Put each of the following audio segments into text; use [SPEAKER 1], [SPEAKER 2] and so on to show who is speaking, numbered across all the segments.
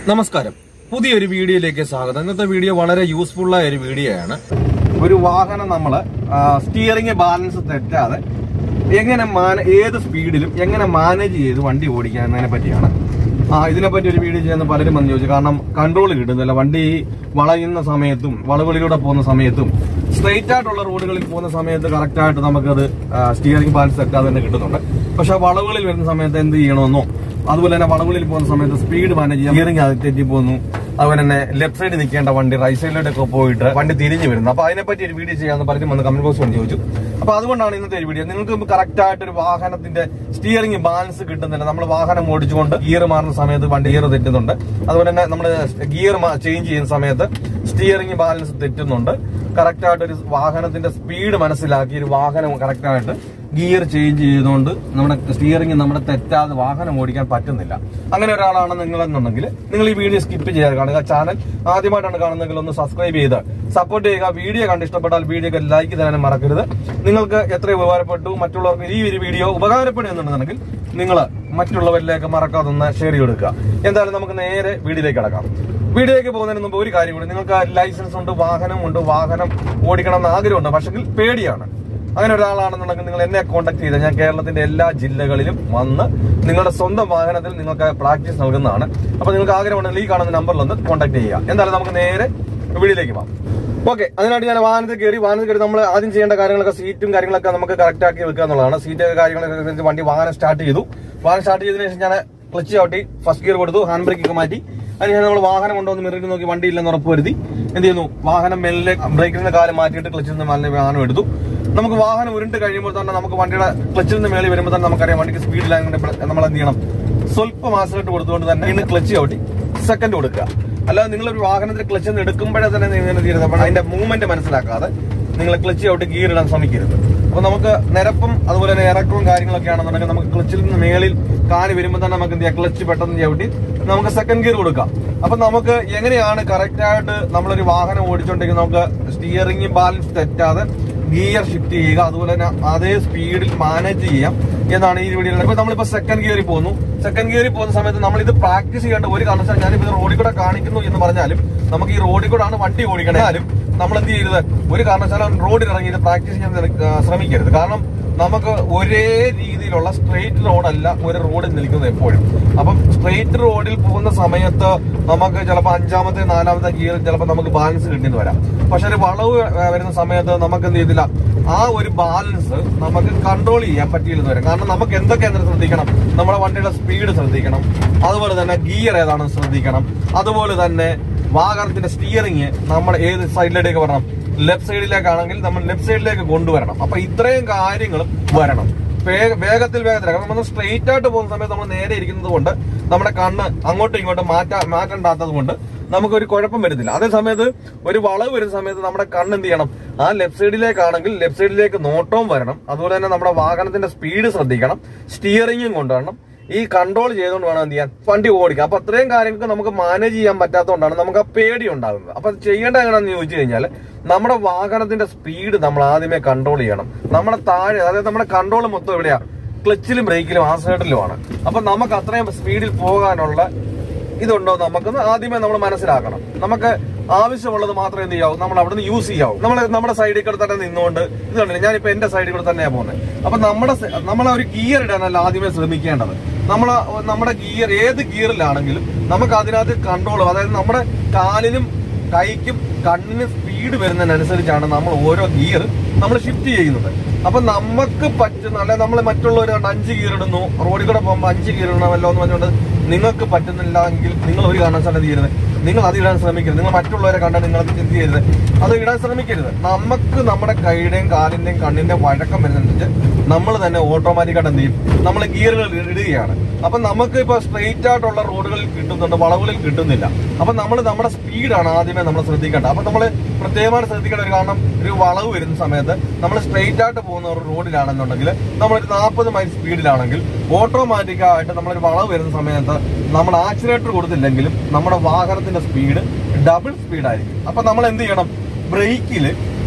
[SPEAKER 1] നമസ്കാരം പുതിയൊരു വീഡിയോയിലേക്ക് സ്വാഗതം ഇന്നത്തെ വീഡിയോ വളരെ യൂസ്ഫുൾ ആയ ഒരു വീഡിയോ ആണ് ഒരു വാഹനം നമ്മൾ സ്റ്റിയറിംഗ് ബാലൻസ് തെറ്റാതെ എങ്ങനെ മാന ഏത് സ്പീഡിലും എങ്ങനെ മാനേജ് ചെയ്ത് വണ്ടി ഓടിക്കാൻ എന്നതിനെ പറ്റിയാണ് ആ ഇതിനെപ്പറ്റി ഒരു വീഡിയോ ചെയ്യുന്ന പലരും വന്ന് ചോദിച്ചു കാരണം കൺട്രോൾ കിട്ടുന്നില്ല വണ്ടി വളയുന്ന സമയത്തും വളവുകളിലൂടെ പോകുന്ന സമയത്തും സ്ട്രെയിറ്റ് ആയിട്ടുള്ള റോഡുകളിൽ പോകുന്ന സമയത്ത് കറക്റ്റ് ആയിട്ട് നമുക്കത് സ്റ്റിയറിംഗ് ബാലൻസ് തെറ്റാതെ തന്നെ കിട്ടുന്നുണ്ട് പക്ഷെ വളവുകളിൽ വരുന്ന സമയത്ത് എന്ത് ചെയ്യണമെന്നോ അതുപോലെ തന്നെ വളവുകളിൽ പോകുന്ന സമയത്ത് സ്പീഡ് മാനേജ് ചെയ്യാൻ സ്റ്റിയറിംഗ് അത് തെറ്റി പോകുന്നു അതുപോലെ തന്നെ ലെഫ്റ്റ് സൈഡിൽ നിൽക്കേണ്ട വണ്ടി റൈറ്റ് സൈഡിലോട്ടൊക്കെ പോയിട്ട് വണ്ടി തിരിഞ്ഞു വരുന്നു അപ്പൊ അതിനെപ്പറ്റി ഒരു വീഡിയോ ചെയ്യാന്ന് പലരും വന്ന് കമന്റ് ബോക്സ് കൊണ്ട് ചോദിച്ചു അപ്പൊ അതുകൊണ്ടാണ് ഇന്നത്തെ ഒരു വീഡിയോ നിങ്ങൾക്ക് കറക്റ്റ് ആയിട്ട് ഒരു വാഹനത്തിന്റെ സ്റ്റിയറിംഗ് ബാലൻസ് കിട്ടുന്നില്ല നമ്മൾ വാഹനം ഓടിച്ചുകൊണ്ട് ഗിയർ മാറുന്ന സമയത്ത് വണ്ടി ഗിയർ തെറ്റുന്നുണ്ട് അതുപോലെ തന്നെ നമ്മൾ ഗിയർ ചേഞ്ച് ചെയ്യുന്ന സമയത്ത് സ്റ്റിയറിംഗ് ബാലൻസ് തെറ്റുന്നുണ്ട് കറക്റ്റ് ആയിട്ട് ഒരു വാഹനത്തിന്റെ സ്പീഡ് മനസ്സിലാക്കി ഒരു വാഹനം കറക്റ്റ് ആയിട്ട് ഗിയർ ചേഞ്ച് ചെയ്തുകൊണ്ട് നമ്മുടെ സ്റ്റിയറിംഗ് നമ്മുടെ തെറ്റാതെ വാഹനം ഓടിക്കാൻ പറ്റുന്നില്ല അങ്ങനെ ഒരാളാണ് നിങ്ങളെന്നുണ്ടെങ്കിൽ നിങ്ങൾ ഈ വീഡിയോ സ്കിപ്പ് ചെയ്യാതെ കാണുക ചാനൽ ആദ്യമായിട്ടാണ് കാണുന്നതെങ്കിൽ ഒന്ന് സബ്സ്ക്രൈബ് ചെയ്ത് സപ്പോർട്ട് ചെയ്യുക വീഡിയോ കണ്ട് ഇഷ്ടപ്പെട്ടാൽ വീഡിയോക്ക് ലൈക്ക് തരാനും മറക്കരുത് നിങ്ങൾക്ക് എത്ര ഉപകാരപ്പെട്ടു മറ്റുള്ളവർക്ക് ഈ ഒരു വീഡിയോ ഉപകാരപ്പെടുന്നുണ്ടെന്നുണ്ടെങ്കിൽ നിങ്ങൾ മറ്റുള്ളവരിലേക്ക് മറക്കാതെ ഒന്ന് ഷെയർ ചെയ്ത് കൊടുക്കുക എന്തായാലും നമുക്ക് നേരെ വീഡിയോയിലേക്ക് കടക്കാം വീഡിയോയിലേക്ക് പോകുന്നതിന് മുമ്പ് ഒരു കാര്യം കൂടി നിങ്ങൾക്ക് ലൈസൻസ് ഉണ്ട് വാഹനം ഉണ്ട് വാഹനം ഓടിക്കണം എന്ന് ആഗ്രഹമുണ്ട് പക്ഷെങ്കിൽ പേടിയാണ് അങ്ങനെ ഒരാളാണെന്നുണ്ടെങ്കിൽ നിങ്ങൾ എന്നെ കോൺടാക്ട് ചെയ്താൽ ഞാൻ കേരളത്തിന്റെ എല്ലാ ജില്ലകളിലും വന്ന് നിങ്ങളുടെ സ്വന്തം വാഹനത്തിൽ നിങ്ങൾക്ക് പ്രാക്ടീസ് നൽകുന്നതാണ് അപ്പൊ നിങ്ങൾക്ക് ആഗ്രഹമുണ്ടെങ്കിൽ ഈ കാണുന്ന നമ്പറിൽ ഒന്ന് കോൺടാക്ട് ചെയ്യുക എന്തായാലും നമുക്ക് നേരെ വീഡിയോയിലേക്ക് പോകാം ഓക്കെ അതിനായിട്ട് ഞാൻ വാഹനത്തിൽ കയറി വാഹനത്തിൽ കയറി നമ്മൾ ആദ്യം ചെയ്യേണ്ട കാര്യങ്ങളൊക്കെ സീറ്റും കാര്യങ്ങളൊക്കെ നമുക്ക് കറക്റ്റ് ആക്കി വെക്കുക എന്നുള്ളതാണ് സീറ്റ് കാര്യങ്ങളൊക്കെ അനുസരിച്ച് വണ്ടി വാഹനം സ്റ്റാർട്ട് ചെയ്തു വാഹനം സ്റ്റാർട്ട് ചെയ്തതിനു ശേഷം ഞാൻ ക്ലച്ച് ചവിട്ടി ഫസ്റ്റ് ഗിയർ കൊടുത്തു ഹാൻഡ് ബ്രേക്ക് ഒക്കെ മാറ്റി അതിനുശേഷം നമ്മൾ വാഹനം കൊണ്ടുവന്ന് മിററിൽ നോക്കി വണ്ടി ഇല്ലെന്ന് ഉറപ്പ് വരുത്തി എന്ത് ചെയ്യുന്നു വാഹനം മെല്ലെ ബ്രേക്കിൽ നിന്ന് കാലം മാറ്റിയിട്ട് ക്ലച്ചിൽ നിന്ന് നല്ല വാഹനം എടുത്തു നമുക്ക് വാഹനം ഉരുണ്ട് കഴിയുമ്പോൾ തന്നെ നമുക്ക് വണ്ടിയുടെ ക്ലച്ചിൽ നിന്ന് മേളിൽ വരുമ്പോൾ തന്നെ നമുക്കറിയാം വണ്ടിക്ക് സ്പീഡ് ഇല്ലാതെ നമ്മൾ എന്ത് ചെയ്യണം സ്വല്പം ആസിലിട്ട് കൊടുത്തുകൊണ്ട് തന്നെ ഇന്ന് ക്ലച്ച് ചവിട്ടി സെക്കൻഡ് കൊടുക്കുക അല്ലാതെ നിങ്ങൾ ഒരു വാഹനത്തിൽ ക്ലച്ച് നിന്ന് എടുക്കുമ്പോഴേ തന്നെ നിങ്ങൾ എന്ത് ചെയ്യരുത് അപ്പോൾ അതിന്റെ മൂവ്മെന്റ് മനസ്സിലാക്കാതെ നിങ്ങൾ ക്ലച്ച് ചവിട്ടി ഗിയർ ഇടാൻ ശ്രമിക്കരുത് അപ്പൊ നമുക്ക് നിരപ്പും അതുപോലെ തന്നെ ഇറക്കവും കാര്യങ്ങളൊക്കെ ആണെന്നുണ്ടെങ്കിൽ നമുക്ക് ക്ലച്ചിൽ നിന്ന് മേളിൽ കാല് വരുമ്പോൾ തന്നെ നമുക്ക് എന്ത് ചെയ്യാം ക്ലച്ച് പെട്ടെന്ന് ചവിട്ടി നമുക്ക് സെക്കൻഡ് ഗിയർ കൊടുക്കാം അപ്പൊ നമുക്ക് എങ്ങനെയാണ് കറക്റ്റ് ആയിട്ട് നമ്മളൊരു വാഹനം ഓടിച്ചോണ്ടെങ്കിൽ നമുക്ക് സ്റ്റിയറിംഗ് ബാലൻസ് തെറ്റാതെ ഗിയർ ഷിഫ്റ്റ് ചെയ്യുക അതുപോലെ തന്നെ അതേ സ്പീഡിൽ മാനേജ് ചെയ്യാം എന്നാണ് ഈ വീഡിയോയിൽ ഇപ്പൊ നമ്മളിപ്പോ സെക്കൻഡ് ഗിയറിൽ പോകുന്നു സെക്കൻഡ് ഗിയറിൽ പോകുന്ന സമയത്ത് നമ്മൾ ഇത് പ്രാക്ടീസ് ചെയ്യേണ്ട ഒരു കാരണവശാലും ഞാനിപ്പോ ഇത് റോഡിൽ കൂടെ കാണിക്കുന്നു എന്ന് പറഞ്ഞാലും നമുക്ക് ഈ റോഡിൽ കൂടെ ആണ് വണ്ടി ഓടിക്കണേലും നമ്മൾ എന്ത് ചെയ്യരുത് ഒരു കാരണവശാലും റോഡിൽ ഇറങ്ങി ഇത് പ്രാക്ടീസ് ചെയ്യാൻ നിന- ആ, ശ്രമിക്കരുത് കാരണം നമുക്ക് ഒരേ രീതിയിലുള്ള സ്ട്രെയിറ്റ് റോഡല്ല ഒരു റോഡിൽ നിൽക്കുന്നത് എപ്പോഴും അപ്പം സ്ട്രെയിറ്റ് റോഡിൽ പോകുന്ന സമയത്ത് നമുക്ക് ചിലപ്പോൾ അഞ്ചാമത്തെ നാലാമത്തെ ഗിയർ ചിലപ്പോൾ നമുക്ക് ബാലൻസ് കിട്ടിയെന്ന് വരാം പക്ഷെ ഒരു വളവ് ആ, വരുന്ന സമയത്ത് നമുക്ക് എന്ത് ചെയ്തില്ല ആ ഒരു ബാലൻസ് നമുക്ക് കൺട്രോൾ ചെയ്യാൻ പറ്റിയില്ലെന്ന് വരാം കാരണം നമുക്ക് എന്തൊക്കെയാണ് ശ്രദ്ധിക്കണം നമ്മുടെ വണ്ടിയുടെ സ്പീഡ് ശ്രദ്ധിക്കണം അതുപോലെ തന്നെ ഗിയർ ഏതാണെന്ന് ശ്രദ്ധിക്കണം അതുപോലെ തന്നെ വാഹനത്തിന്റെ സ്റ്റിയറിംഗ് നമ്മൾ ഏത് സൈഡിലേക്ക് വരണം ലെഫ്റ്റ് സൈഡിലേക്കാണെങ്കിൽ നമ്മൾ ലെഫ്റ്റ് സൈഡിലേക്ക് കൊണ്ടുവരണം അപ്പൊ ഇത്രയും കാര്യങ്ങളും വരണം വേ- വേഗത്തിൽ വേഗത്തിൽ കാരണം നമ്മൾ സ്ട്രെയിറ്റ് ആയിട്ട് പോകുന്ന സമയത്ത് നമ്മൾ നേരെ ഇരിക്കുന്നത് കൊണ്ട് നമ്മുടെ കണ്ണ് അങ്ങോട്ടും ഇങ്ങോട്ടും മാറ്റാ മാറ്റണ്ടാത്തത് കൊണ്ട് നമുക്കൊരു കുഴപ്പം വരുന്നില്ല അതേ സമയത്ത് ഒരു വളവ് വരുന്ന സമയത്ത് നമ്മുടെ കണ്ണ് എന്ത് ചെയ്യണം ആ ലെഫ്റ്റ് സൈഡിലേക്കാണെങ്കിൽ ലെഫ്റ്റ് സൈഡിലേക്ക് നോട്ടവും വരണം അതുപോലെ തന്നെ നമ്മുടെ വാഹനത്തിന്റെ സ്പീഡ് ശ്രദ്ധിക്കണം സ്റ്റിയറിംഗും കൊണ്ടുവരണം ഈ കൺട്രോൾ ചെയ്തുകൊണ്ട് വേണം എന്ത് ചെയ്യാൻ വണ്ടി ഓടിക്കുക അപ്പൊ അത്രയും കാര്യങ്ങൾക്ക് നമുക്ക് മാനേജ് ചെയ്യാൻ പറ്റാത്തതുകൊണ്ടാണ് നമുക്ക് ആ പേടി ഉണ്ടാകുന്നത് അപ്പൊ അത് ചെയ്യേണ്ട എങ്ങനെയാണെന്ന് ചോദിച്ചു കഴിഞ്ഞാൽ നമ്മുടെ വാഹനത്തിന്റെ സ്പീഡ് നമ്മൾ ആദ്യമേ കൺട്രോൾ ചെയ്യണം നമ്മുടെ താഴെ അതായത് നമ്മുടെ കൺട്രോൾ മൊത്തം എവിടെയാ ക്ലച്ചിലും ബ്രേക്കിലും ആക്സിലേറ്ററിലുമാണ് അപ്പൊ നമുക്ക് അത്രയും സ്പീഡിൽ പോകാനുള്ള ഇതുണ്ടോ നമുക്കൊന്ന് ആദ്യമേ നമ്മൾ മനസ്സിലാക്കണം നമുക്ക് ആവശ്യമുള്ളത് മാത്രമേ എന്ത് ചെയ്യാവൂ നമ്മൾ അവിടുന്ന് യൂസ് ചെയ്യാവൂ നമ്മൾ നമ്മുടെ സൈഡിൽ കൂടെ തന്നെ നിന്നുകൊണ്ട് ഇത് കണ്ടില്ല ഞാനിപ്പോ എന്റെ സൈഡിൽ കൂടെ തന്നെയാണ് പോകുന്നത് അപ്പൊ നമ്മുടെ സ- നമ്മളെ ഒരു ഗിയർ ഇടാനല്ല ആദ്യമേ ശ്രമിക്കേണ്ടത് നമ്മൾ നമ്മുടെ ഗിയർ ഏത് ഗിയറിലാണെങ്കിലും നമുക്ക് അതിനകത്ത് കൺട്രോൾ അതായത് നമ്മുടെ കാലിനും കൈക്കും കണ്ണിനും സ്പീഡ് വരുന്നതിനനുസരിച്ചാണ് നമ്മൾ ഓരോ ഗിയർ നമ്മൾ ഷിഫ്റ്റ് ചെയ്യുന്നത് അപ്പൊ നമുക്ക് പറ്റുന്ന അല്ലെ നമ്മൾ മറ്റുള്ളവർ കണ്ട് അഞ്ച് ഗിയർ ഇടുന്നു റോഡിൽ കൂടെ പോകുമ്പോൾ അഞ്ച് ഗിയർ ഇടണമല്ലോ എന്ന് പറഞ്ഞുകൊണ്ട് നിങ്ങൾക്ക് പറ്റുന്നില്ല എങ്കിൽ നിങ്ങൾ ഒരു കാരണവശാലും എന്ത് ചെയ്യരുത് നിങ്ങൾ അത് ഇടാൻ ശ്രമിക്കരുത് നിങ്ങൾ മറ്റുള്ളവരെ കണ്ടാൽ നിങ്ങൾ അത് എന്ത് ചെയ്യരുത് അത് ഇടാൻ ശ്രമിക്കരുത് നമുക്ക് നമ്മുടെ കൈയുടെയും കാലിന്റെയും കണ്ണിന്റെയും വഴക്കം വരുന്നതനുസരിച്ച് നമ്മൾ തന്നെ ഓട്ടോമാറ്റിക്കായിട്ട് എന്ത് ചെയ്യും നമ്മൾ ഗിയറുകൾ ഇടുകയാണ് അപ്പൊ നമുക്ക് ഇപ്പൊ സ്ട്രെയിറ്റ് ആയിട്ടുള്ള റോഡുകളിൽ കിട്ടുന്നുണ്ട് വളവുകളിൽ കിട്ടുന്നില്ല അപ്പൊ നമ്മൾ നമ്മുടെ സ്പീഡാണ് ആദ്യമേ നമ്മൾ ശ്രദ്ധിക്കേണ്ടത് അപ്പൊ നമ്മൾ പ്രത്യേകമായിട്ട് ശ്രദ്ധിക്കേണ്ട ഒരു കാരണം ഒരു വളവ് വരുന്ന സമയത്ത് നമ്മൾ സ്ട്രെയിറ്റ് ആയിട്ട് പോകുന്ന ഒരു റോഡിലാണെന്നുണ്ടെങ്കിൽ നമ്മളൊരു നാൽപ്പത് മൈൽ സ്പീഡിലാണെങ്കിൽ ഓട്ടോമാറ്റിക് ആയിട്ട് നമ്മളൊരു വളവ് വരുന്ന സമയത്ത് നമ്മൾ ആക്സിലേറ്റർ കൊടുത്തില്ലെങ്കിലും നമ്മുടെ വാഹനത്തിന്റെ സ്പീഡ് ഡബിൾ സ്പീഡായിരിക്കും അപ്പൊ നമ്മൾ എന്ത് ചെയ്യണം ബ്രേക്കിൽ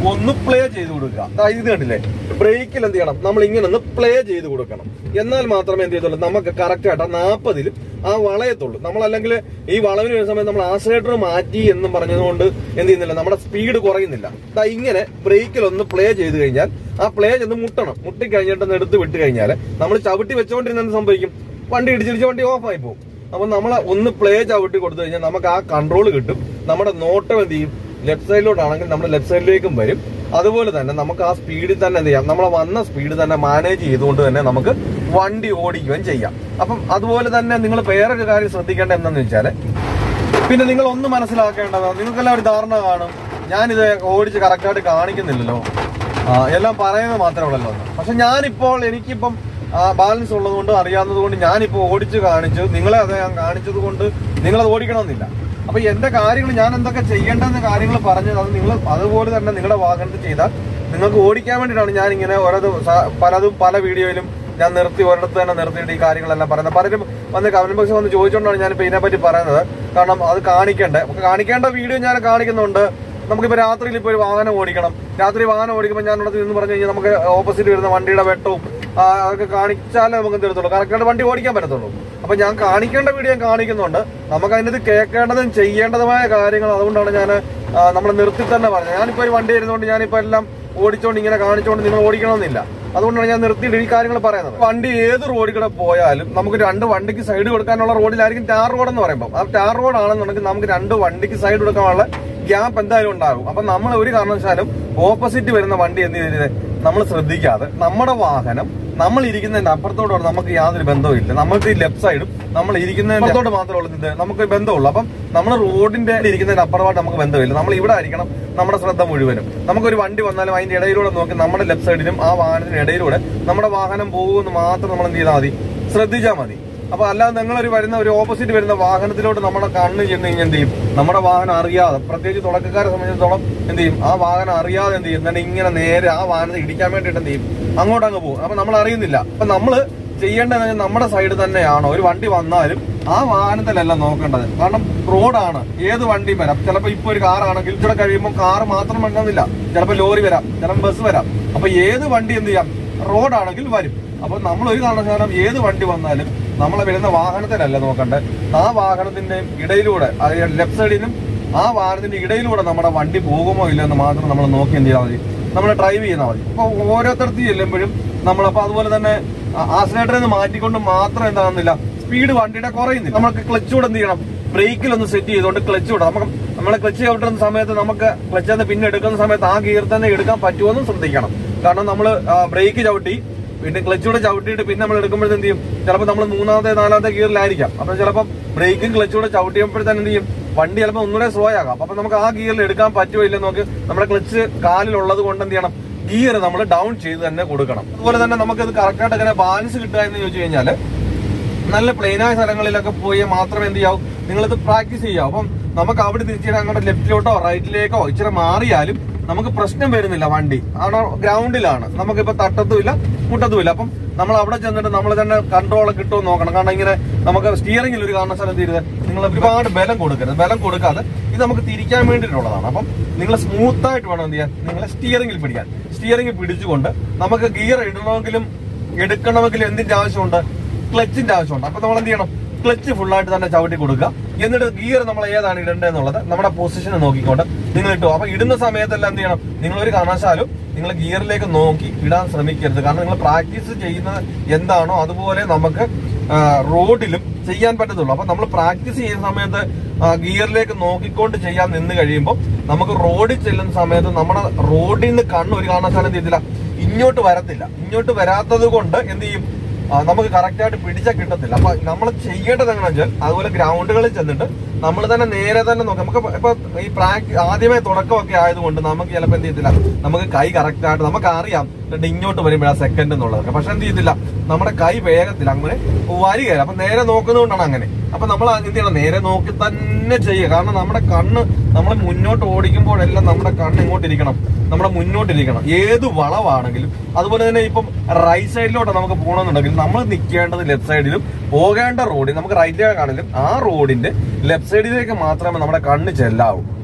[SPEAKER 1] ഒന്ന് പ്ലേ ചെയ്ത് കൊടുക്കുക ദാ ഇത് കണ്ടില്ലേ ബ്രേക്കിൽ എന്ത് ചെയ്യണം നമ്മൾ ഇങ്ങനെ ഒന്ന് പ്ലേ ചെയ്ത് കൊടുക്കണം എന്നാൽ മാത്രമേ എന്ത് ചെയ്തുള്ളൂ നമുക്ക് കറക്റ്റ് ആയിട്ട് ആ നാൽപ്പതിലും ആ വളയത്തുള്ളൂ നമ്മൾ അല്ലെങ്കിൽ ഈ വളവിന് വരുന്ന സമയത്ത് നമ്മൾ ആക്സിലേറ്റർ മാറ്റി എന്നും പറഞ്ഞതുകൊണ്ട് എന്ത് ചെയ്യുന്നില്ല നമ്മുടെ സ്പീഡ് കുറയുന്നില്ല ദാ ഇങ്ങനെ ബ്രേക്കിൽ ഒന്ന് പ്ലേ ചെയ്ത് കഴിഞ്ഞാൽ ആ പ്ലേ ചെന്ന് മുട്ടണം മുട്ടി കഴിഞ്ഞിട്ട് ഒന്ന് എടുത്ത് വിട്ട് കഴിഞ്ഞാൽ നമ്മൾ ചവിട്ടി വെച്ചുകൊണ്ടിരുന്ന എന്ത് സംഭവിക്കും വണ്ടി ഇടിച്ചിടിച്ച് വണ്ടി ഓഫ് ആയി പോകും അപ്പൊ നമ്മൾ ഒന്ന് പ്ലേ ചവിട്ടി കൊടുത്തു കഴിഞ്ഞാൽ നമുക്ക് ആ കൺട്രോൾ കിട്ടും നമ്മുടെ നോട്ടം എന്ത് ചെയ്യും ലെഫ്റ്റ് സൈഡിലോട്ടാണെങ്കിൽ നമ്മൾ ലെഫ്റ്റ് സൈഡിലേക്കും വരും അതുപോലെ തന്നെ നമുക്ക് ആ സ്പീഡിൽ തന്നെ എന്ത് ചെയ്യാം നമ്മൾ വന്ന സ്പീഡ് തന്നെ മാനേജ് ചെയ്തുകൊണ്ട് തന്നെ നമുക്ക് വണ്ടി ഓടിക്കുകയും ചെയ്യാം അപ്പം അതുപോലെ തന്നെ നിങ്ങൾ വേറൊരു കാര്യം ശ്രദ്ധിക്കേണ്ടത് എന്താണെന്ന് വെച്ചാൽ പിന്നെ നിങ്ങൾ ഒന്ന് മനസ്സിലാക്കേണ്ടത് നിങ്ങൾക്കെല്ലാം ഒരു ധാരണ കാണും ഞാനിത് ഓടിച്ച് കറക്റ്റായിട്ട് കാണിക്കുന്നില്ലല്ലോ ആ, എല്ലാം പറയുന്നത് മാത്രമേ ഉള്ളല്ലോ പക്ഷെ ഞാനിപ്പോൾ എനിക്കിപ്പം ബാലൻസ് ഉള്ളതുകൊണ്ട് അറിയാവുന്നത് കൊണ്ട് ഞാനിപ്പോൾ ഓടിച്ച് കാണിച്ചു നിങ്ങളെ അത് ഞാൻ കാണിച്ചത് കൊണ്ട് നിങ്ങളത് ഓടിക്കണമെന്നില്ല അപ്പൊ എന്റെ കാര്യങ്ങൾ ഞാൻ എന്തൊക്കെ ചെയ്യേണ്ടെന്ന കാര്യങ്ങൾ പറഞ്ഞത് അത് നിങ്ങൾ അതുപോലെ തന്നെ നിങ്ങളുടെ വാഹനത്തിൽ ചെയ്താൽ നിങ്ങൾക്ക് ഓടിക്കാൻ വേണ്ടിയിട്ടാണ് ഞാൻ ഇങ്ങനെ ഓരോ ദിവസ- പലതും പല വീഡിയോയിലും ഞാൻ നിർത്തി ഒരിടത്ത് തന്നെ നിർത്തിയിട്ട് ഈ കാര്യങ്ങളെല്ലാം പറയുന്നത് പലരും വന്ന് കമന്റ് ബോക്സിൽ വന്ന് ചോദിച്ചുകൊണ്ടാണ് ഞാനിപ്പോ ഇതിനെപ്പറ്റി പറയുന്നത് കാരണം അത് കാണിക്കണ്ടേ നമുക്ക് കാണിക്കേണ്ട വീഡിയോ ഞാൻ കാണിക്കുന്നുണ്ട് നമുക്കിപ്പോ രാത്രിയിൽ ഇപ്പൊ ഒരു വാഹനം ഓടിക്കണം രാത്രി വാഹനം ഓടിക്കുമ്പോൾ ഞാൻ ഇവിടെ നിന്ന് പറഞ്ഞു കഴിഞ്ഞാൽ നമുക്ക് ഓപ്പോസിറ്റ് വരുന്ന വണ്ടിയുടെ വെട്ടവും ആ, അതൊക്കെ കാണിച്ചാലേ നമുക്ക് തീർത്തുള്ളൂ കറക്റ്റായിട്ട് വണ്ടി ഓടിക്കാൻ പറ്റത്തുള്ളൂ അപ്പൊ ഞാൻ കാണിക്കേണ്ട വീഡിയോ ഞാൻ കാണിക്കുന്നുണ്ട് നമുക്ക് അതിനകത്ത് കേൾക്കേണ്ടതും ചെയ്യേണ്ടതുമായ കാര്യങ്ങൾ അതുകൊണ്ടാണ് ഞാൻ നമ്മൾ നിർത്തി തന്നെ പറഞ്ഞത് ഞാനിപ്പോ ഒരു വണ്ടി വരുന്നതുകൊണ്ട് ഞാനിപ്പോ എല്ലാം ഓടിച്ചോണ്ട് ഇങ്ങനെ കാണിച്ചോണ്ട് നിങ്ങൾ ഓടിക്കണമെന്നില്ല അതുകൊണ്ടാണ് ഞാൻ നിർത്തിയിട്ട് ഈ കാര്യങ്ങൾ പറയുന്നത് വണ്ടി ഏത് റോഡിൽ കൂടെ പോയാലും നമുക്ക് രണ്ട് വണ്ടിക്ക് സൈഡ് കൊടുക്കാനുള്ള റോഡിലായിരിക്കും ടാർ റോഡ് എന്ന് പറയുമ്പോൾ ആ ടാർ റോഡ് ആണെന്നുണ്ടെങ്കിൽ നമുക്ക് രണ്ട് വണ്ടിക്ക് സൈഡ് കൊടുക്കാനുള്ള ഗ്യാപ്പ് എന്തായാലും ഉണ്ടാകും അപ്പൊ നമ്മൾ ഒരു കാരണവശാലും ഓപ്പോസിറ്റ് വരുന്ന വണ്ടി എന്ത് ചെയ്തത് നമ്മൾ ശ്രദ്ധിക്കാതെ നമ്മുടെ വാഹനം നമ്മൾ ഇരിക്കുന്നതിന്റെ അപ്പുറത്തോട് നമുക്ക് യാതൊരു ബന്ധവുമില്ല നമുക്ക് ഈ ലെഫ്റ്റ് സൈഡും നമ്മൾ ഇരിക്കുന്നതിന്റെ അപ്പുറത്തോട്ട് മാത്രമേ ഉള്ളൂ ഇത് നമുക്ക് ബന്ധമുള്ളൂ അപ്പം നമ്മൾ റോഡിന്റെ ഇരിക്കുന്നതിന്റെ അപ്പുറമായിട്ട് നമുക്ക് ബന്ധമില്ല നമ്മൾ ഇവിടെ ആയിരിക്കണം നമ്മുടെ ശ്രദ്ധ മുഴുവനും നമുക്കൊരു വണ്ടി വന്നാലും അതിന്റെ ഇടയിലൂടെ നോക്കി നമ്മുടെ ലെഫ്റ്റ് സൈഡിലും ആ വാഹനത്തിന് ഇടയിലൂടെ നമ്മുടെ വാഹനം പോകുമെന്ന് മാത്രം നമ്മൾ എന്ത് ചെയ്താൽ മതി ശ്രദ്ധിച്ചാൽ മതി അപ്പൊ അല്ലാതെ നിങ്ങളൊരു വരുന്ന ഒരു ഓപ്പോസിറ്റ് വരുന്ന വാഹനത്തിലോട്ട് നമ്മുടെ കണ്ണ് ചെന്ന് കഴിഞ്ഞാൽ എന്ത് ചെയ്യും നമ്മുടെ വാഹനം അറിയാതെ പ്രത്യേകിച്ച് തുടക്കക്കാരെ സംബന്ധിച്ചിടത്തോളം എന്ത് ചെയ്യും ആ വാഹനം അറിയാതെ എന്ത് ചെയ്യും തന്നെ ഇങ്ങനെ നേരെ ആ വാഹനത്തെ ഇടിക്കാൻ വേണ്ടിയിട്ട് എന്ത് ചെയ്യും അങ്ങോട്ട് അങ്ങ് പോകും അപ്പൊ നമ്മൾ അറിയുന്നില്ല അപ്പൊ നമ്മള് ചെയ്യേണ്ടത് നമ്മുടെ സൈഡ് തന്നെയാണോ ഒരു വണ്ടി വന്നാലും ആ വാഹനത്തിലല്ല നോക്കേണ്ടത് കാരണം റോഡാണ് ഏത് വണ്ടിയും വരാം ചിലപ്പോൾ ഇപ്പൊ ഒരു കാറാണെങ്കിൽ ഇവിടെ കഴിയുമ്പോൾ കാർ മാത്രം വരണമെന്നില്ല ചിലപ്പോൾ ലോറി വരാം ചിലപ്പോൾ ബസ് വരാം അപ്പൊ ഏത് വണ്ടി എന്ത് ചെയ്യാം റോഡാണെങ്കിൽ വരും അപ്പൊ നമ്മൾ ഒരു കാരണവശാലും ഏത് വണ്ടി വന്നാലും നമ്മളെ വരുന്ന വാഹനത്തിലല്ല നോക്കണ്ടേ ആ വാഹനത്തിന്റെ ഇടയിലൂടെ അതായത് ലെഫ്റ്റ് സൈഡിലും ആ വാഹനത്തിന്റെ ഇടയിലൂടെ നമ്മുടെ വണ്ടി പോകുമോ ഇല്ലയോ എന്ന് മാത്രം നമ്മൾ നോക്കി എന്ത് ചെയ്താൽ മതി നമ്മൾ ഡ്രൈവ് ചെയ്താൽ മതി അപ്പൊ ഓരോരുത്തർത്ത് ചെല്ലുമ്പോഴും നമ്മളപ്പോ അതുപോലെ തന്നെ ആക്സിലേറ്ററിൽ നിന്ന് മാറ്റിക്കൊണ്ട് മാത്രം എന്താകുന്നില്ല സ്പീഡ് വണ്ടിയുടെ കുറയുന്നില്ല നമുക്ക് ക്ലച്ച് കൂടെ എന്ത് ചെയ്യണം ബ്രേക്കിൽ ഒന്ന് സെറ്റ് ചെയ്തുകൊണ്ട് ക്ലച്ച് വിടാം നമുക്ക് നമ്മളെ ക്ലച്ച് ചവിട്ടുന്ന സമയത്ത് നമുക്ക് ക്ലച്ച് നിന്ന് പിന്നെ എടുക്കുന്ന സമയത്ത് ആ ഗിയർ തന്നെ എടുക്കാൻ പറ്റുമെന്നും ശ്രദ്ധിക്കണം കാരണം നമ്മൾ ബ്രേക്ക് ചവിട്ടി പിന്നെ ക്ലച്ച് കൂടെ ചവിട്ടിയിട്ട് പിന്നെ നമ്മൾ എടുക്കുമ്പോഴത്തെ എന്ത് ചെയ്യും ചിലപ്പോൾ നമ്മൾ മൂന്നാമത്തെ നാലാമത്തെ ഗിയറിലായിരിക്കാം അപ്പൊ ചിലപ്പോൾ ബ്രേക്കും ക്ലച്ച് കൂടെ ചവിട്ടിയപ്പോഴത്തേന് എന്ത് ചെയ്യും വണ്ടി ചിലപ്പോൾ ഒന്നുകൂടെ സ്ലോ ആകാം അപ്പൊ നമുക്ക് ആ ഗിയറിൽ എടുക്കാൻ പറ്റുമോ ഇല്ലെന്ന് നോക്കി നമ്മുടെ ക്ലച്ച് കാലിലുള്ളത് കൊണ്ട് എന്ത് ചെയ്യണം ഗിയർ നമ്മൾ ഡൗൺ ചെയ്ത് തന്നെ കൊടുക്കണം അതുപോലെ തന്നെ നമുക്ക് ഇത് കറക്റ്റായിട്ട് അങ്ങനെ ബാലൻസ് കിട്ടുക എന്ന് ചോദിച്ചു കഴിഞ്ഞാല് നല്ല പ്ലെയിനായ സ്ഥലങ്ങളിലൊക്കെ പോയി മാത്രമേ എന്ത് ചെയ്യാവൂ നിങ്ങളിത് പ്രാക്ടീസ് ചെയ്യാവൂ അപ്പം നമുക്ക് അവിടെ തിരിച്ചിട്ട് അങ്ങോട്ട് ലെഫ്റ്റിലോട്ടോ റൈറ്റിലേക്കോ ഇച്ചിരി മാറിയാലും നമുക്ക് പ്രശ്നം വരുന്നില്ല വണ്ടി അവിടെ ഗ്രൗണ്ടിലാണ് നമുക്കിപ്പോ തട്ടത്തുമില്ല മുട്ടത്തുമില്ല അപ്പം നമ്മൾ അവിടെ ചെന്നിട്ട് നമ്മൾ തന്നെ കൺട്രോൾ കിട്ടുമോ നോക്കണം കാരണം ഇങ്ങനെ നമുക്ക് സ്റ്റിയറിംഗിൽ ഒരു കാരണവശാലും തീരുന്നത് നിങ്ങൾ ഒരുപാട് ബലം കൊടുക്കരുത് ബലം കൊടുക്കാതെ ഇത് നമുക്ക് തിരിക്കാൻ വേണ്ടിയിട്ടുള്ളതാണ് അപ്പം നിങ്ങൾ സ്മൂത്ത് ആയിട്ട് വേണം എന്ത് ചെയ്യാൻ നിങ്ങൾ സ്റ്റിയറിംഗിൽ പിടിക്കാൻ സ്റ്റിയറിംഗിൽ പിടിച്ചുകൊണ്ട് നമുക്ക് ഗിയർ ഇടണമെങ്കിലും എടുക്കണമെങ്കിലും എന്തിന്റെ ആവശ്യമുണ്ട് ക്ലച്ചിന്റെ ആവശ്യമുണ്ട് അപ്പൊ നമ്മൾ എന്ത് ചെയ്യണം ക്ലച്ച് ഫുള്ളായിട്ട് തന്നെ ചവിട്ടി കൊടുക്കുക എന്നിട്ട് ഗിയർ നമ്മൾ ഏതാണ് ഇടേണ്ടതെന്നുള്ളത് നമ്മുടെ പൊസിഷൻ നോക്കിക്കൊണ്ട് നിങ്ങൾ ഇട്ടു അപ്പൊ ഇടുന്ന സമയത്തെല്ലാം എന്ത് ചെയ്യണം നിങ്ങൾ ഒരു കാരണവശാലും നിങ്ങൾ ഗിയറിലേക്ക് നോക്കി ഇടാൻ ശ്രമിക്കരുത് കാരണം നിങ്ങൾ പ്രാക്ടീസ് ചെയ്യുന്നത് എന്താണോ അതുപോലെ നമുക്ക് ആ, റോഡിലും ചെയ്യാൻ പറ്റത്തുള്ളൂ അപ്പൊ നമ്മൾ പ്രാക്ടീസ് ചെയ്യുന്ന സമയത്ത് ആ, ഗിയറിലേക്ക് നോക്കിക്കൊണ്ട് ചെയ്യാൻ നിന്ന് കഴിയുമ്പോൾ നമുക്ക് റോഡിൽ ചെല്ലുന്ന സമയത്ത് നമ്മുടെ റോഡിൽ നിന്ന് കണ്ണ് ഒരു കാരണവശാലും എന്ത് ചെയ്തില്ല ഇങ്ങോട്ട് വരത്തില്ല ഇങ്ങോട്ട് വരാത്തത് കൊണ്ട് എന്ത് ചെയ്യും ആ, നമുക്ക് കറക്റ്റ് ആയിട്ട് പിടിച്ചാൽ കിട്ടത്തില്ല അപ്പൊ നമ്മൾ ചെയ്യേണ്ടത് എങ്ങനെയാണെന്ന് വെച്ചാൽ അതുപോലെ ഗ്രൗണ്ടുകളിൽ ചെന്നിട്ട് നമ്മൾ തന്നെ നേരെ തന്നെ നോക്കാം നമുക്ക് ഇപ്പൊ ഈ പ്രാക്ടീസ് ആദ്യമേ തുടക്കമൊക്കെ ആയതുകൊണ്ട് നമുക്ക് ചിലപ്പോൾ എന്ത് ചെയ്യത്തില്ല നമുക്ക് കൈ കറക്റ്റ് ആയിട്ട് നമുക്ക് അറിയാം എന്നിട്ട് ഇങ്ങോട്ട് വരുമ്പോഴാ സെക്കൻഡ് എന്നുള്ളതൊക്കെ പക്ഷെ എന്ത് ചെയ്യത്തില്ല നമ്മുടെ കൈ വേഗത്തിൽ അങ്ങനെ വരികയില്ല അപ്പൊ നേരെ നോക്കുന്നതുകൊണ്ടാണ് അങ്ങനെ അപ്പൊ നമ്മൾ എന്ത് ചെയ്യണം നേരെ നോക്കി തന്നെ ചെയ്യുക കാരണം നമ്മുടെ കണ്ണ് നമ്മൾ മുന്നോട്ട് ഓടിക്കുമ്പോഴെല്ലാം നമ്മുടെ കണ്ണ് ഇങ്ങോട്ടിരിക്കണം നമ്മുടെ മുന്നോട്ടിരിക്കണം ഏത് വളവാണെങ്കിലും അതുപോലെ തന്നെ ഇപ്പം റൈറ്റ് സൈഡിലോട്ട് നമുക്ക് പോകണമെന്നുണ്ടെങ്കിൽ നമ്മൾ നിൽക്കേണ്ടത് ലെഫ്റ്റ് സൈഡിലും പോകേണ്ട റോഡിൽ നമുക്ക് റൈറ്റിലേക്ക് ആണെങ്കിലും ആ റോഡിന്റെ ലെഫ്റ്റ് സൈഡിലേക്ക് മാത്രമേ നമ്മുടെ കണ്ണ് ചെല്ലാവൂ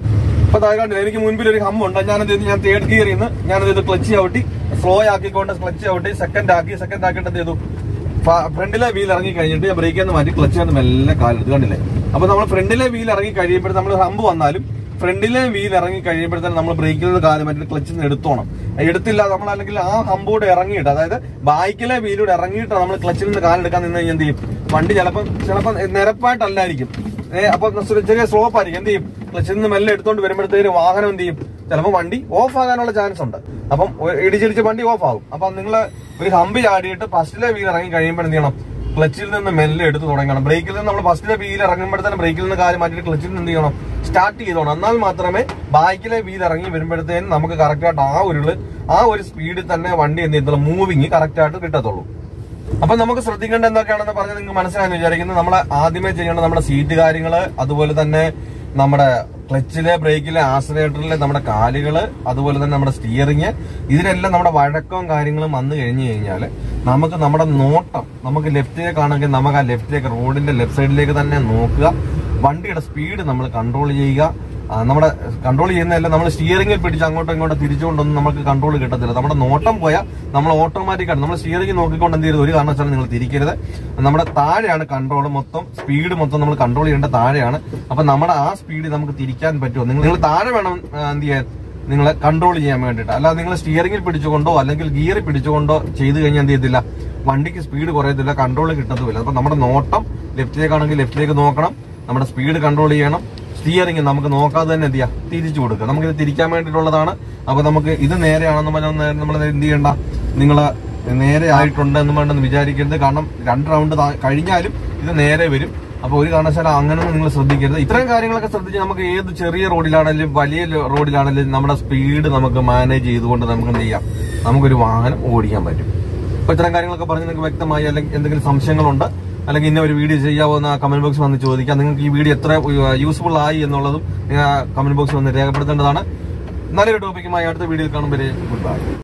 [SPEAKER 1] അപ്പൊ താഴെ കണ്ടില്ല എനിക്ക് മുൻപിൽ ഒരു ഹമ്മുണ്ട് ഞാനത് ഇത് ഞാൻ തേർഡ് ഗിയറിൽ നിന്ന് ഞാനത് ഇത് ക്ലച്ച് ചവിട്ടി സ്ലോ ആക്കിക്കൊണ്ട് ക്ലച്ച് ചവിട്ടി സെക്കൻഡ് ആക്കി സെക്കൻഡ് ആക്കിയിട്ട് എന്ത് ചെയ്തു ഫ്രണ്ടിലെ വീൽ ഇറങ്ങി കഴിഞ്ഞിട്ട് ഞാൻ ബ്രേക്കിൽ നിന്ന് മാറ്റി ക്ലച്ച് നിന്ന് മെല്ലെ കാലെടുത്ത് കണ്ടില്ലേ അപ്പൊ നമ്മൾ ഫ്രണ്ടിലെ വീൽ ഇറങ്ങി കഴിയുമ്പോൾ നമ്മൾ ഹമ്പ് വന്നാലും ഫ്രണ്ടിലെ വീൽ ഇറങ്ങി കഴിയുമ്പോഴത്തേനും നമ്മൾ ബ്രേക്കിൽ നിന്ന് കാല് മാറ്റി ക്ലച്ചിൽ നിന്ന് എടുത്തോണം എടുത്തില്ല നമ്മൾ അല്ലെങ്കിൽ ആ ഹമ്പോട് ഇറങ്ങിയിട്ട് അതായത് ബാക്കിലെ വീലൂടെ ഇറങ്ങിയിട്ട് നമ്മൾ ക്ലച്ചിൽ നിന്ന് കാലെടുക്കാൻ നിന്ന് കഴിഞ്ഞാൽ എന്ത് ചെയ്യും വണ്ടി ചിലപ്പം ചിലപ്പം നിരപ്പായിട്ടല്ലായിരിക്കും ഏഹ് അപ്പൊ ചെറിയ സ്ലോപ്പ് ആയിരിക്കും എന്ത് ചെയ്യും ക്ലച്ചിൽ നിന്ന് മെല്ലെ എടുത്തോണ്ട് വരുമ്പോഴത്തേക്ക് വാഹനം എന്ത് ചെയ്യും ചിലപ്പോൾ വണ്ടി ഓഫ് ആകാനുള്ള ചാൻസ് ഉണ്ട് അപ്പം ഒ- ഇടിച്ചിടിച്ച് വണ്ടി ഓഫ് ആകും അപ്പൊ നിങ്ങൾ ഒരു ഹമ്പ് ചാടിയിട്ട് ഫസ്റ്റിലെ വീൽ ഇറങ്ങി കഴിയുമ്പോൾ എന്ത് ചെയ്യണം ക്ലച്ചിൽ നിന്ന് മെല്ലെ എടുത്ത് തുടങ്ങണം ബ്രേക്കിൽ നിന്ന് നമ്മൾ ഫസ്റ്റിലെ വീൽ ഇറങ്ങുമ്പോഴത്തേനും ബ്രേക്കിൽ നിന്ന് കാര്യം മാറ്റിയിട്ട് ക്ലച്ചിൽ നിന്ന് എന്ത് ചെയ്യണം സ്റ്റാർട്ട് ചെയ്തോണം എന്നാൽ മാത്രമേ ബാക്കിലെ വീൽ ഇറങ്ങി വരുമ്പോഴത്തേനും നമുക്ക് കറക്റ്റ് ആയിട്ട് ആ ഒരു ആ ഒരു സ്പീഡിൽ തന്നെ വണ്ടി എന്ത് ചെയ്യത്തുള്ളൂ മൂവിങ് കറക്റ്റ് ആയിട്ട് കിട്ടത്തുള്ളൂ അപ്പൊ നമുക്ക് ശ്രദ്ധിക്കേണ്ട എന്തൊക്കെയാണെന്ന് പറഞ്ഞ് നിങ്ങൾക്ക് മനസ്സിലായെന്ന് വിചാരിക്കുന്നത് നമ്മൾ ആദ്യമേ ചെയ്യേണ്ട നമ്മുടെ സീറ്റ് കാര്യങ്ങള് അതുപോലെ തന്നെ നമ്മുടെ ക്ലച്ചിലെ ബ്രേക്കിലെ ആക്സിലേറ്ററിലെ നമ്മുടെ കാലുകള് അതുപോലെ തന്നെ നമ്മുടെ സ്റ്റിയറിങ് ഇതിനെല്ലാം നമ്മുടെ വഴക്കവും കാര്യങ്ങളും വന്നു കഴിഞ്ഞു കഴിഞ്ഞാൽ നമുക്ക് നമ്മുടെ നോട്ടം നമുക്ക് ലെഫ്റ്റിലേക്കാണെങ്കിൽ നമുക്ക് ആ ലെഫ്റ്റിലേക്ക് റോഡിന്റെ ലെഫ്റ്റ് സൈഡിലേക്ക് തന്നെ നോക്കുക വണ്ടിയുടെ സ്പീഡ് നമ്മൾ കൺട്രോൾ ചെയ്യുക ആ, നമ്മുടെ കൺട്രോൾ ചെയ്യുന്നതല്ല നമ്മൾ സ്റ്റിയറിംഗിൽ പിടിച്ച് അങ്ങോട്ടും ഇങ്ങോട്ടും തിരിച്ചുകൊണ്ടൊന്നും നമുക്ക് കൺട്രോൾ കിട്ടത്തില്ല നമ്മുടെ നോട്ടം പോയാൽ നമ്മൾ ഓട്ടോമാറ്റിക്കാണ് നമ്മൾ സ്റ്റിയറിംഗ് നോക്കിക്കൊണ്ട് എന്ത് ചെയ്യരുത് ഒരു കാരണവശാലും നിങ്ങൾ തിരിക്കരുത് നമ്മുടെ താഴെയാണ് കൺട്രോൾ മൊത്തം സ്പീഡ് മൊത്തം നമ്മൾ കൺട്രോൾ ചെയ്യേണ്ട താഴെയാണ് അപ്പൊ നമ്മുടെ ആ സ്പീഡ് നമുക്ക് തിരിക്കാൻ പറ്റുമോ നിങ്ങൾ നിങ്ങൾ താഴെ വേണം ആ, എന്ത് ചെയ്യാൻ നിങ്ങളെ കൺട്രോൾ ചെയ്യാൻ വേണ്ടിയിട്ട് അല്ലാതെ നിങ്ങൾ സ്റ്റിയറിംഗിൽ പിടിച്ചുകൊണ്ടോ അല്ലെങ്കിൽ ഗിയറിൽ പിടിച്ചുകൊണ്ടോ ചെയ്ത് കഴിഞ്ഞാൽ എന്ത് ചെയ്യത്തില്ല വണ്ടിക്ക് സ്പീഡ് കുറയത്തില്ല കൺട്രോൾ കിട്ടത്തുമില്ല അപ്പൊ നമ്മുടെ നോട്ടം ലെഫ്റ്റിലേക്കാണെങ്കിൽ ലെഫ്റ്റിലേക്ക് നോക്കണം നമ്മുടെ സ്പീഡ് കൺട്രോൾ ചെയ്യണം സ്റ്റിയറിംഗ് നമുക്ക് നോക്കാതെ തന്നെ എന്ത് ചെയ്യാം തിരിച്ചു കൊടുക്കുക നമുക്കിത് തിരിക്കാൻ വേണ്ടിയിട്ടുള്ളതാണ് അപ്പൊ നമുക്ക് ഇത് നേരെയാണെന്ന് പറഞ്ഞാൽ നമ്മൾ എന്ത് ചെയ്യണ്ട നിങ്ങൾ നേരെ ആയിട്ടുണ്ട് എന്ന് വേണ്ടെന്ന് വിചാരിക്കരുത് കാരണം രണ്ട് റൗണ്ട് കഴിഞ്ഞാലും ഇത് നേരെ വരും അപ്പൊ ഒരു കാരണവശാലും അങ്ങനെയൊന്നും നിങ്ങൾ ശ്രദ്ധിക്കരുത് ഇത്രയും കാര്യങ്ങളൊക്കെ ശ്രദ്ധിച്ച് നമുക്ക് ഏത് ചെറിയ റോഡിലാണെങ്കിലും വലിയ റോഡിലാണെങ്കിലും നമ്മുടെ സ്പീഡ് നമുക്ക് മാനേജ് ചെയ്തുകൊണ്ട് നമുക്ക് എന്ത് ചെയ്യാം നമുക്കൊരു വാഹനം ഓടിക്കാൻ പറ്റും അപ്പൊ ഇത്തരം കാര്യങ്ങളൊക്കെ പറഞ്ഞ് നിങ്ങൾക്ക് വ്യക്തമായി അല്ലെങ്കിൽ എന്തെങ്കിലും സംശയങ്ങളുണ്ട് അല്ലെങ്കിൽ ഇന്ന ഒരു വീഡിയോ ചെയ്യാവോ എന്ന് കമന്റ് ബോക്സിൽ വന്ന് ചോദിക്കാം നിങ്ങൾക്ക് ഈ വീഡിയോ എത്ര യൂസ്ഫുൾ ആയി എന്നുള്ളതും കമന്റ് ബോക്സിൽ വന്ന് രേഖപ്പെടുത്തേണ്ടതാണ് നല്ലൊരു ടോപ്പിക്കുമായി അടുത്ത വീഡിയോയിൽ കാണുമ്പോൾ ഗുഡ് ബൈ